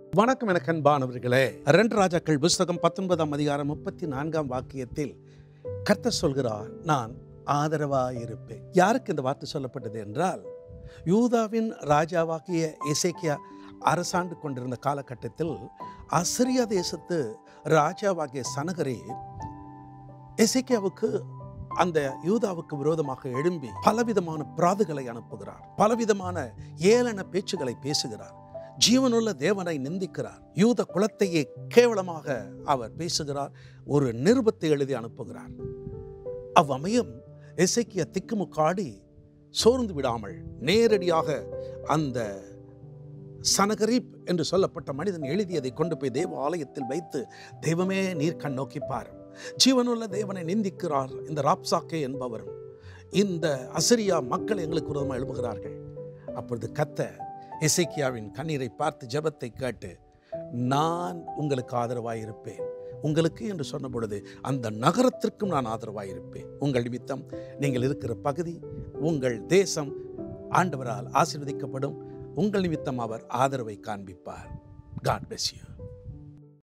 வணக்கம் எனக்கு அன்பானவர்களே ரெண்டு ராஜாக்கள் புஸ்தகம் பத்தொன்பதாம் அதிகாரம் முப்பத்தி நான்காம் வாக்கியத்தில் கர்த்தர் சொல்கிறார் நான் ஆதரவாயிருப்பேன் யாருக்கு இந்த வார்த்தை சொல்லப்பட்டது என்றால் யூதாவின் ராஜாவாகிய எசேக்கியா அரசாண்டு கொண்டிருந்த காலகட்டத்தில் அசிரியா தேசத்து ராஜாவாகிய சனகரே எசேக்கியாவுக்கு அந்த யூதாவுக்கு விரோதமாக எழும்பி பலவிதமான பிராதுகளை அனுப்புகிறார் பலவிதமான ஏளன பேச்சுகளை பேசுகிறார் ஜீவனுள்ள தேவனை நிந்திக்கிறார் யூத குலத்தையே கேவலமாக அவர் பேசுகிறார் ஒரு நிருபத்தை எழுதி அனுப்புகிறார் அவ்வமயம் எசேக்கியா திக்குமுக்காடி சோர்ந்து விடாமல் நேரடியாக அந்த சனகரீப் என்று சொல்லப்பட்ட மனிதன் எழுதியதை கொண்டு போய் தேவ ஆலயத்தில் வைத்து தெய்வமே நீர் கண் நோக்கிப்பார் ஜீவனுள்ள தேவனை நிந்திக்கிறார் இந்த ராப்சாக்கே என்பவரும் இந்த அசிரியா மக்கள் எங்களுக்கு விரோதமாக எழுப்புகிறார்கள் அப்பொழுது கத்த எசேக்கியாவின் கண்ணீரை பார்த்து ஜெபத்தை கேட்டு நான் உங்களுக்கு ஆதரவாயிருப்பேன் உங்களுக்கு என்று சொன்ன பொழுது அந்த நகரத்திற்கும் நான் ஆதரவாயிருப்பேன் உங்கள் நிமித்தம் நீங்கள் இருக்கிற பகுதி உங்கள் தேசம் ஆண்டவரால் ஆசீர்வதிக்கப்படும் உங்கள் நிமித்தம் அவர் ஆதரவை காண்பிப்பார் காட் bless you